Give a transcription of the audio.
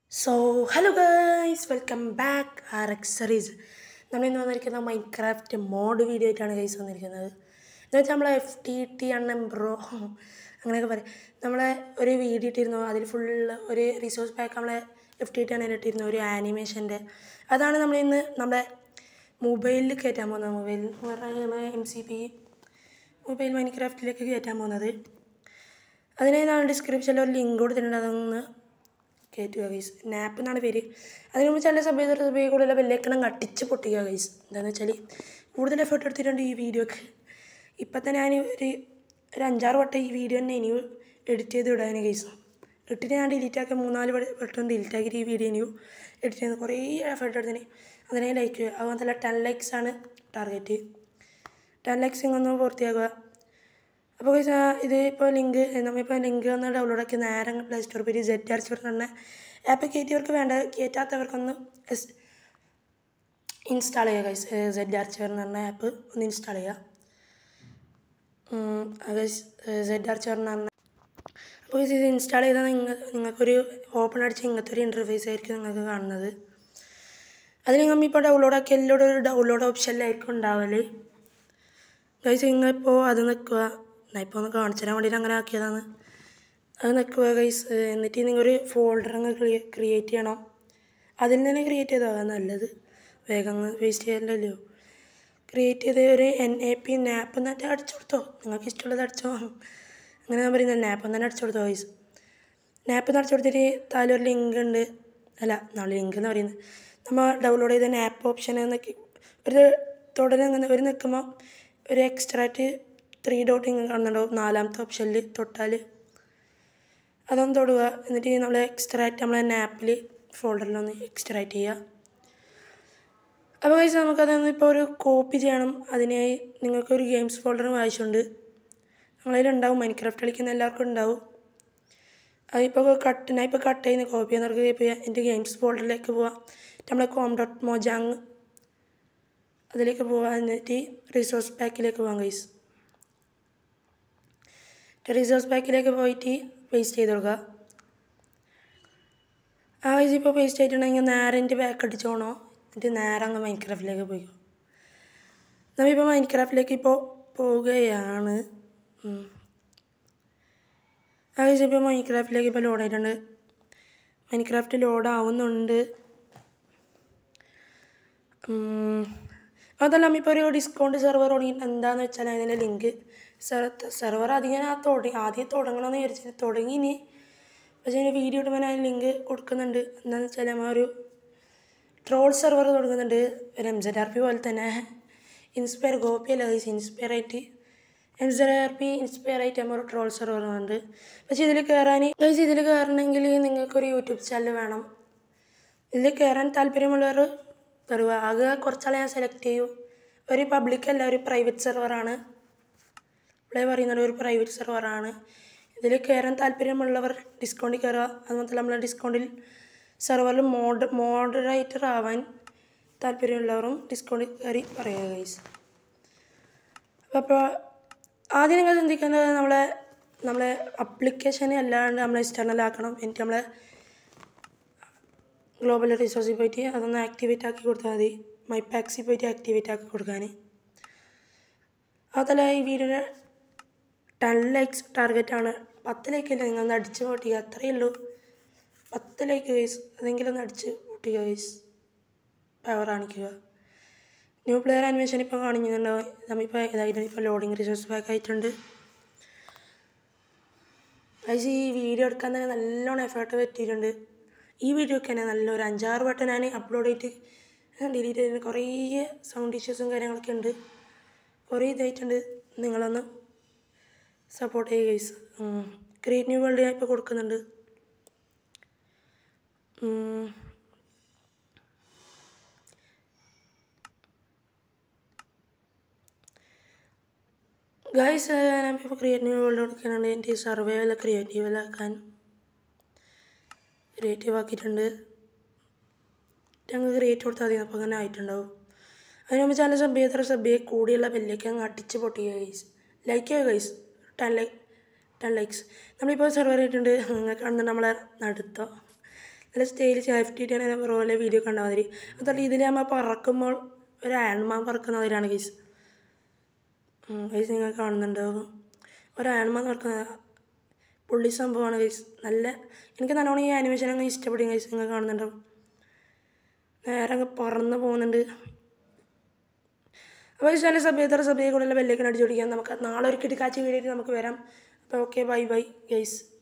so hello guys welcome back ആർ എക്സറീസ് നമ്മളിന്ന് വന്നിരിക്കുന്ന മൈൻക്രാഫ്റ്റ് മോഡ് വീഡിയോ ആയിട്ടാണ് ഗൈസ് വന്നിരിക്കുന്നത് എന്ന് വെച്ചാൽ നമ്മളെ എഫ് ടി ടി അണ്ണൻ ബ്രോ അങ്ങനെയൊക്കെ പറയും നമ്മളെ ഒരു വീഡിയോ ഇട്ടിരുന്നു അതിൽ ഫുള്ള് ഒരു റിസോഴ്സ് പാക്ക് നമ്മളെ എഫ് ടി ടി അണ്ണൻ ഇട്ടിരുന്നു ഒരു ആനിമേഷൻ്റെ അതാണ് നമ്മളിന്ന് നമ്മുടെ മൊബൈലിൽ കയറ്റാൻ പോകുന്നത് മൊബൈൽ എന്ന് പറഞ്ഞാൽ നമ്മളെ എം സി പി മൊബൈൽ മൈൻക്രാഫ്റ്റിലേക്ക് കയറ്റാൻ പോകുന്നത് അതിനായി ഞാൻ ഡിസ്ക്രിപ്ഷനിൽ ഒരു ലിങ്ക് കൊടുത്തിട്ടുണ്ട് അതൊന്ന് കയറ്റുക ഗൈസ് നാപ്പ് എന്നാണ് പേര് അതിന് മുമ്പ് ചില സമയത്ത് ഒരു സമയം കൂടുതൽ ബെല്ലേക്കണം കട്ടിച്ച് പൊട്ടിക്കുക ഗൈസ് എന്താണെന്ന് വെച്ചാൽ കൂടുതൽ എഫേർട്ട് എടുത്തിട്ടുണ്ട് ഈ വീഡിയോക്ക് ഇപ്പം തന്നെ ഞാൻ ഒരു ഒരു അഞ്ചാറ് വട്ടം ഈ വീഡിയോ തന്നെ ഇനി എഡിറ്റ് ചെയ്ത് വിടാൻ ഗൈസ് ഇട്ടിട്ട് ഞാൻ ഡിലീറ്റ് ആക്കി മൂന്നാല് വട്ടം വട്ടം ഡിലീറ്റ് ആക്കിയിട്ട് ഈ വീഡിയോ ഇനിയും എഡിറ്റ് ചെയ്യുന്നത് കുറേ എഫേർട്ട് എടുത്തിന് അതിനെ ലൈക്ക് അതുപോലെ ടെൻ ലൈക്സ് ആണ് ടാർഗറ്റ് ടെൻ ലൈക്സ് ഇങ്ങൊന്ന് പൂർത്തിയാക്കുക അപ്പോൾ ഗൈസ് ഇത് ഇപ്പോൾ ലിങ്ക് നമ്മളിപ്പോൾ ലിങ്ക് ഒന്ന് ഡൗൺലോഡ് ആക്കി നേരെ പ്ലേ സ്റ്റോർ പോയി ജെറ്റ് അടിച്ച് പറഞ്ഞ ആപ്പ് കയറ്റിയവർക്ക് വേണ്ട കയറ്റാത്തവർക്കൊന്ന് ഇൻസ്റ്റാൾ ചെയ്യുക ഗൈസ് സെഡ് ആർച്ചർ എന്ന് പറഞ്ഞ ആപ്പ് ഒന്ന് ഇൻസ്റ്റാൾ ചെയ്യുക ഗൈസ് സെഡ് ആർച്ചർ എന്ന് പറഞ്ഞ അപ്പോൾ ഇത് ഇൻസ്റ്റാൾ ചെയ്താൽ നിങ്ങൾ നിങ്ങൾക്കൊരു ഓപ്പൺ അടിച്ച് ഇങ്ങനത്തെ ഒരു ഇൻ്റർഫേസ് ആയിരിക്കും നിങ്ങൾക്ക് കാണുന്നത് അതിൽ നമ്മൾ ഇപ്പോൾ ഡൗൺലോഡ് ആക്കി എല്ലാവരും ഒരു ഡൗൺലോഡ് ഓപ്ഷനിലായിരിക്കും ഉണ്ടാവല് ഗൈസ് നിങ്ങളിപ്പോൾ അത് നിൽക്കുക ഞാൻ ഇപ്പോൾ ഒന്ന് കാണിച്ചു തരാൻ വേണ്ടിയിട്ട് അങ്ങനെ ആക്കിയതാണ് അത് നിൽക്കുക ഗൈസ് എന്നിട്ട് നിങ്ങൾ ഒരു ഫോൾഡർ അങ്ങ് ക്രിയേറ്റ് ചെയ്യണം അതിൽ തന്നെ ക്രിയേറ്റ് ചെയ്താൽ നല്ലത് വേഗം അങ്ങ് വേസ്റ്റ് ചെയ്യണ്ടല്ലോ ക്രിയേറ്റ് ചെയ്ത് ഒരു എൻ എ പി നാപ്പ് എന്നിട്ട് അടിച്ചു കൊടുത്തോ നിങ്ങൾക്ക് ഇഷ്ടമുള്ളത് അടിച്ചോ അങ്ങനെ ഞാൻ പറയുന്നത് നാപ്പ് തന്നെ അടിച്ചു കൊടുത്തോ ഗൈസ് നാപ്പ് അടിച്ചു കൊടുത്തിട്ട് താഴെ ഒരു ലിങ്ക് ഉണ്ട് അല്ല നാളെ ലിങ്ക് എന്ന് പറയുന്നത് നമ്മൾ ഡൗൺലോഡ് ചെയ്ത നാപ്പ് ഓപ്ഷൻ എന്നൊക്കെ ഒരു തുടരെ അങ്ങനെ ഒരു നിൽക്കുമ്പോൾ ഒരു എക്സ്ട്രാറ്റ് ത്രീ ഡോട്ട് ഇങ്ങനെ കാണുന്നുണ്ടാവും നാലാമത്തെ ഓപ്ഷനിൽ തൊട്ടാൽ അതൊന്ന് തൊടുക എന്നിട്ട് നമ്മൾ എക്സ്ട്രാക്റ്റ് നമ്മളെ ആപ്പിൽ ഫോൾഡറിലൊന്ന് എക്സ്ട്രാക്റ്റ് ചെയ്യുക അപ്പോൾ കഴിച്ച് നമുക്കതൊന്ന് ഇപ്പോൾ ഒരു കോപ്പി ചെയ്യണം അതിനായി നിങ്ങൾക്കൊരു ഗെയിംസ് ഫോൾഡറും ആവശ്യമുണ്ട് നമ്മളതിലുണ്ടാവും മൈൻക്രാഫ്റ്റ് കളിക്കുന്ന എല്ലാവർക്കും ഉണ്ടാവും അതിപ്പോൾ കട്ട് ഞാൻ ഇപ്പോൾ കട്ട് ചെയ്യുന്ന കോപ്പി എന്നവർക്ക് ഇപ്പോൾ എൻ്റെ ഗെയിംസ് ഫോൾഡറിലേക്ക് പോവാം നമ്മളെ കോം ഡോട്ട് മോജാങ് അതിലേക്ക് പോകാൻ എന്നിട്ട് റിസോഴ്സ് പാക്കിലേക്ക് പോകാം ഗൈസ് റിസോഴ്സ് പാക്കിലേക്ക് പോയിട്ട് പേസ്റ്റ് ചെയ്ത് കൊടുക്കുക ആ ഗൈസ് ഇപ്പോൾ പേസ്റ്റ് ആയിട്ടുണ്ടെങ്കിൽ നേരെ എൻ്റെ ബാക്ക് അടിച്ചോണോ എന്നിട്ട് നേരെ അങ്ങ് മൈൻക്രാഫ്റ്റിലേക്ക് പോയിക്കോ നമ്മളിപ്പോൾ മൈൻക്രാഫ്റ്റിലേക്ക് ഇപ്പോൾ പോവുകയാണ് ആ ഗൈസ് ഇപ്പോൾ മൈൻക്രാഫ്റ്റിലേക്ക് ഇപ്പോൾ ലോഡ് ആയിട്ടുണ്ട് മൈൻക്രാഫ്റ്റ് ലോഡ് ആവുന്നുണ്ട് അതല്ല ഇപ്പോൾ ഒരു ഡിസ്കൗണ്ട് സെർവർ തുടങ്ങിയിട്ട് എന്താണെന്ന് വെച്ചാൽ അതിൻ്റെ ലിങ്ക് സെർവർ അധികം ആ തുടങ്ങി ആദ്യം തുടങ്ങണമെന്ന് വിചാരിച്ചിട്ട് തുടങ്ങി ഇനി പക്ഷേ അതിന് വീഡിയോ ഇടുമ്പോൾ ഞാൻ ലിങ്ക് കൊടുക്കുന്നുണ്ട് എന്താണെന്ന് വെച്ചാൽ നമ്മൾ ഒരു ട്രോൾ സെർവർ തുടങ്ങുന്നുണ്ട് ഒരു എം സെഡ് ആർ പി പോലെ തന്നെ ഇൻസ്പയർ ഗോപി അല്ല ഇൻസ്പയർ ആയിട്ട് M Z R P inspire ആയിട്ട് നമ്മൾ ഒരു ട്രോൾ സെർവർ ഉണ്ട് പക്ഷേ ഇതിൽ കയറാൻ ഗൈസ് ഇതിൽ കയറണമെങ്കിൽ നിങ്ങൾക്കൊരു യൂട്യൂബ് ചാനൽ വേണം ഇതിൽ കയറാൻ താല്പര്യമുള്ളവർ തരുക ആകെ കുറച്ചാളെ ഞാൻ സെലക്ട് ചെയ്യൂ ഒരു പബ്ലിക് അല്ല ഒരു പ്രൈവറ്റ് സെർവറാണ് ഇവിടെ പറയുന്നത് ഒരു പ്രൈവറ്റ് സെർവറാണ് ഇതിൽ കയറാൻ താല്പര്യമുള്ളവർ ഡിസ്കൗണ്ടിൽ കയറുക അതുപോലെ നമ്മൾ ഡിസ്കൗണ്ടിൽ സെർവറിൽ മോഡ് മോഡറേറ്റർ ആവാൻ താല്പര്യമുള്ളവരും ഡിസ്കൗണ്ടിൽ കയറി പറയുക ഗൈസ് അപ്പോൾ ആദ്യം നിങ്ങൾ ചിന്തിക്കേണ്ടത് നമ്മളെ നമ്മളെ അപ്ലിക്കേഷൻ അല്ലാണ്ട് നമ്മളെ എക്സ്റ്റേണൽ ആക്കണം എന്നിട്ട് നമ്മളെ ഗ്ലോബൽ റിസോഴ്സിൽ പോയിട്ട് അതൊന്ന് ആക്ടിവേറ്റ് ആക്കി കൊടുത്താൽ മതി മൈ പാക്സിൽ പോയിട്ട് ആക്ടിവേറ്റ് ആക്കി കൊടുക്കാൻ അതല്ല ഈ വീഡിയോയുടെ ടെൻ ലൈക്സ് ടാർഗറ്റാണ് പത്ത് ലൈക്കല്ല നിങ്ങൾ ഒന്ന് അടിച്ച് പൊട്ടിക്കുക അത്രയേ ഉള്ളൂ പത്ത് ലൈക്ക് ഗൈസ് അതെങ്കിലും ഒന്ന് അടിച്ച് പൊട്ടിക്കുക ഗൈസ് പവർ കാണിക്കുക ന്യൂ പ്ലെയർ ആനിമേഷൻ ഇപ്പോൾ കാണിക്കുന്നുണ്ടാവും നമ്മളിപ്പോൾ ഇതായിട്ട് ഇപ്പോൾ ലോഡിങ് റിസോഴ്സ് പാക്ക് ആയിട്ടുണ്ട് ഗൈസ് ഈ വീഡിയോ എടുക്കാൻ തന്നെ നല്ലോണം എഫേർട്ട് പറ്റിയിട്ടുണ്ട് ഈ വീഡിയോക്ക് തന്നെ നല്ല ഒരു അഞ്ചാറ് വട്ടം ഞാൻ അപ്ലോഡ് ചെയ്തിട്ട് ഡിലീറ്റ് ചെയ്തിട്ട് കുറേ സൗണ്ട് ഇഷ്യൂസും കാര്യങ്ങളൊക്കെ ഉണ്ട് കുറേ ഇതായിട്ടുണ്ട് നിങ്ങളൊന്ന് സപ്പോർട്ട് ചെയ്യുക ഗൈസ് ക്രിയേറ്റ് ന്യൂ വേൾഡ് ഞാൻ ഇപ്പോൾ കൊടുക്കുന്നുണ്ട് ഗൈസ് ഞാനിപ്പോൾ ക്രിയേറ്റ് ന്യൂ വേൾഡ് കൊടുക്കുന്നുണ്ട് എൻ്റെ സർവൈവൽ ക്രിയേറ്റീവിലാക്കാൻ ക്രിയേറ്റീവ് ആക്കിയിട്ടുണ്ട് ഞങ്ങൾ ക്രിയേറ്റ് കൊടുത്താൽ മതി അപ്പോൾ അങ്ങനെ ആയിട്ടുണ്ടാവും അതിന് മുമ്പ് ചാനൽ സബ് ചെയ്ത സബ് ചെയ്ത് കൂടിയുള്ള ബെല്ലേക്ക് അങ്ങ് അടിച്ച് പൊട്ടിക്കുക ഗൈസ് ലൈക്ക് ചെയ്യുക guys ten like ten likes നമ്മളിപ്പോൾ സെർവർ ആയിട്ടുണ്ട് നിങ്ങൾ കാണുന്നുണ്ട് നമ്മളെ നടുത്തോ നല്ല സ്റ്റൈൽ സേഫ്റ്റി ആയിട്ട് പോലെ വീഡിയോ കണ്ടാൽ മതി അതുപോലെ ഇതിൽ നമ്മൾ പറക്കുമ്പോൾ ഒരു അയൺമാൻ പറക്കുന്ന മാതിരിയാണ് ഗൈസ് ഗൈസ് നിങ്ങൾ കാണുന്നുണ്ടാവും ഒരു അയൺമാൻ പറക്കുന്ന പുള്ളി സംഭവമാണ് ഗൈസ് നല്ല എനിക്ക് നല്ലോണം ഈ ആനിമേഷൻ അങ്ങ് ഇഷ്ടപ്പെടും ഗൈസ് നിങ്ങൾ കാണുന്നുണ്ടാവും നേരെ അങ്ങ് പറന്ന് പോകുന്നുണ്ട് അപ്പോൾ ചില സഭ്യത്തര സഭയെ കൂടെ ബെല്ലേക്കൻ അടിച്ചു പിടിക്കാൻ നമുക്ക് നാളെ ഒരു കിടക്കാച്ച വീഡിയോ നമുക്ക് വരാം അപ്പോൾ ഓക്കെ ബൈ ബൈ ഗൈസ്